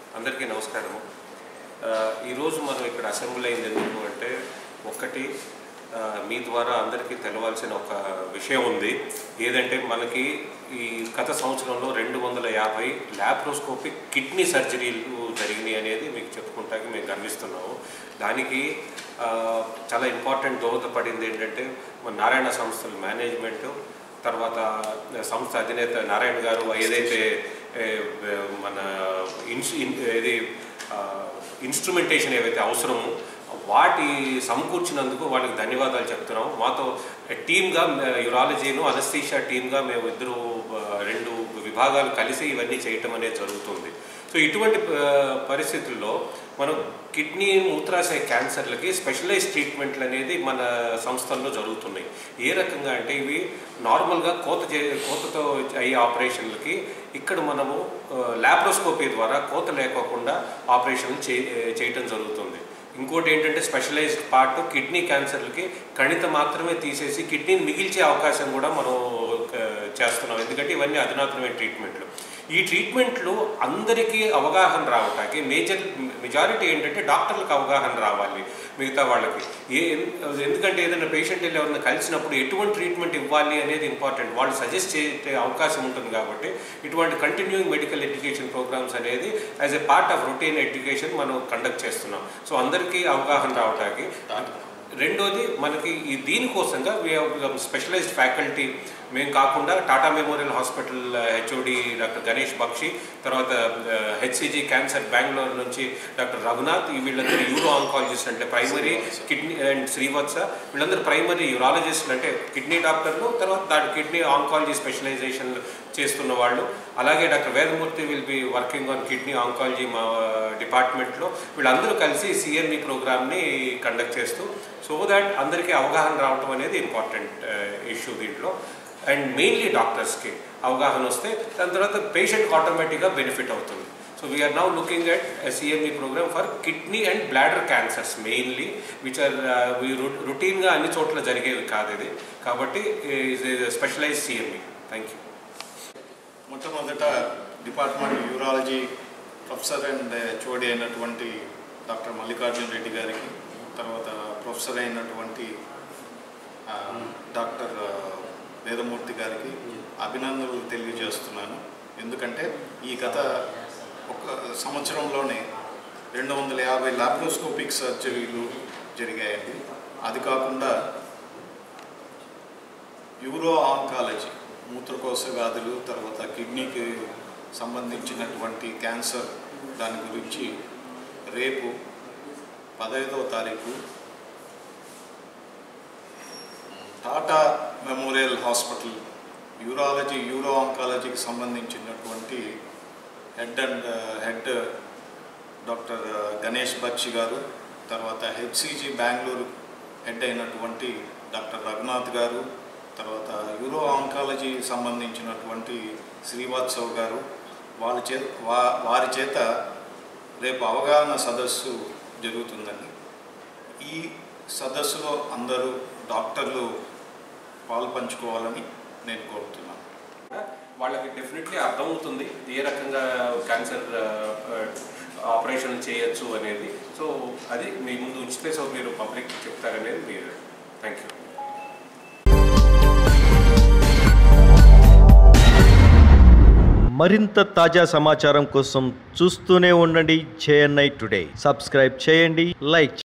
అందరికీ నమస్కారము ఆ, ఈరోజు మనం ఇక్కడ అసెంబ్లీ అయింది ఎందుకు అంటే ఒకటి ఆ, మీ ద్వారా అందరికీ తెలవాల్సిన ఒక విషయం ఉంది ఏదంటే మనకి ఈ గత సంవత్సరంలో రెండు వందల యాభై ల్యాప్రోస్కోపిక్ కిడ్నీ సర్జరీలు జరిగినాయి అనేది మీకు చెప్పుకుంటాకి మేము గర్విస్తున్నాము దానికి ఆ, చాలా ఇంపార్టెంట్ దోహదపడింది ఏంటంటే మన నారాయణ సంస్థల మేనేజ్మెంట్ తర్వాత సంస్థ అధినేత నారాయణ గారు ఏదైతే ఏ, ఏ, మన ఇన్స్ ఇన్- ఏది ఇన్స్ట్రుమెంటేషన్ ఏవైతే అవసరమో వాటి సమకూర్చినందుకు వాళ్ళకి ధన్యవాదాలు చెప్తున్నాం మాతో టీమ్గా యురాలజీను అనస్థీషియా టీమ్గా మేము ఇద్దరు ఆ, రెండు విభాగాలు కలిసి ఇవన్నీ చేయటం అనేది జరుగుతుంది సో ఇటువంటి ఆ, పరిస్థితుల్లో మనం కిడ్నీ మూత్రాశయ క్యాన్సర్లకి స్పెషలైజ్ ట్రీట్మెంట్లు అనేది మన సంస్థల్లో జరుగుతున్నాయి ఏ రకంగా అంటే ఇవి నార్మల్గా కోత చే కోతతో అయ్యే ఆపరేషన్లకి ఇక్కడ మనము ల్యాప్రోస్కోపీ ద్వారా కోత లేకోకుండా ఆపరేషన్లు చే చేయటం జరుగుతుంది ఇంకోటి ఏంటంటే స్పెషలైజ్డ్ పార్ట్ కిడ్నీ క్యాన్సర్లకి కణిత మాత్రమే తీసేసి కిడ్నీని మిగిల్చే అవకాశం కూడా మనం ఆ, చేస్తున్నాం ఎందుకంటే ఇవన్నీ అధునాతనమైన ట్రీట్మెంట్లు ఈ ట్రీట్మెంట్లు అందరికీ అవగాహన రావటానికి మేజర్ మెజారిటీ ఏంటంటే డాక్టర్లకు అవగాహన రావాలి మిగతా వాళ్ళకి ఏ ఎందుకంటే ఏదైనా పేషెంట్ వెళ్ళి ఎవరైనా కలిసినప్పుడు ఎటువంటి ట్రీట్మెంట్ ఇవ్వాలి అనేది ఇంపార్టెంట్ వాళ్ళు సజెస్ట్ చేసే అవకాశం ఉంటుంది కాబట్టి ఇటువంటి కంటిన్యూయింగ్ మెడికల్ ఎడ్యుకేషన్ ప్రోగ్రామ్స్ అనేది as a part of routine education మనం కండక్ట్ చేస్తున్నాం సో అందరికీ అవగాహన రావడానికి రెండోది మనకి ఈ దీనికోసంగా స్పెషలైజ్డ్ ఫ్యాకల్టీ మేము కాకుండా Tata Memorial Hospital HOD doctor Ganesh Bakshi తర్వాత హెచ్సిజీ క్యాన్సర్ బెంగళూరు నుంచి డాక్టర్ రఘునాథ్ ఈ వీళ్ళందరూ యూరో ఆంకాలజిస్ట్ అంటే ప్రైమరీ కిడ్నీ అండ్ శ్రీవత్స వీళ్ళందరూ ప్రైమరీ యూరాలజిస్టులు అంటే కిడ్నీ డాక్టర్లు తర్వాత దాని కిడ్నీ ఆంకాలజీ స్పెషలైజేషన్ చేస్తున్న వాళ్ళు అలాగే doctor Vedamurthy will be working on kidney oncology మా డిపార్ట్మెంట్లో వీళ్ళందరూ కలిసి సిఎంఈ ప్రోగ్రామ్ని కండక్ట్ చేస్తూ సో దాట్ అందరికీ అవగాహన రావటం అనేది ఇంపార్టెంట్ ఇష్యూ దీంట్లో అండ్ మెయిన్లీ డాక్టర్స్కి అవగాహన వస్తే దాని తర్వాత పేషెంట్ ఆటోమేటిక్గా బెనిఫిట్ అవుతుంది so we are now looking at CME programme for kidney and bladder cancers mainly which are రొటీన్గా అన్ని చోట్ల జరిగేవి కాదు ఇది కాబట్టి స్పెషలైజ్ సిఎంఈ థ్యాంక్ యూ మొట్టమొదట department urology professor and HOD అయినటువంటి డాక్టర్ మల్లికార్జున రెడ్డి గారికి తర్వాత ప్రొఫెసర్ అయినటువంటి ఆ, డాక్టర్ ఆ, వేదమూర్తి గారికి అభినందనలు తెలియజేస్తున్నాను ఎందుకంటే ఈ గత ఒక సంవత్సరంలోనే రెండు వందల యాభై లాప్రోస్కోపిక్ సర్జరీలు జరిగాయండి అది కాకుండా యూరో ఆంకాలజీ మూత్రకోశ వ్యాధులు తర్వాత కిడ్నీకి సంబంధించినటువంటి క్యాన్సర్ దాని గురించి రేపు పదహైదవ తారీఖు Tata Memorial Hospital urology uro ఆంకాలజీకి సంబంధించినటువంటి head and head doctor Ganesh Bakshi garu తర్వాత హెచ్సిజి బెంగళూరు హెడ్ అయినటువంటి డాక్టర్ రఘునాథ్ గారు తర్వాత యూరో ఆంకాలజీ సంబంధించినటువంటి శ్రీవాత్సవ్ గారు వాళ్ళ చే వా వారి చేత రేపు అవగాహన సదస్సు జరుగుతుందండి ఈ సదస్సులో అందరూ డాక్టర్లు పాలు పంచుకోవాలని నేను కోరుతున్నాను వాళ్ళకి డెఫినెట్లీ అర్థమవుతుంది ఏ రకంగా క్యాన్సర్ ఆపరేషన్ చేయొచ్చు అనేది సో అది మీ ముందు ఉంచితే సో మీరు పబ్లిక్ చెప్తారనేది మీరు థ్యాంక్ యూ మరింత తాజా సమాచారం కోసం చూస్తూనే ఉండండి జేఎన్ఐ టుడే సబ్స్క్రైబ్ చేయండి లైక్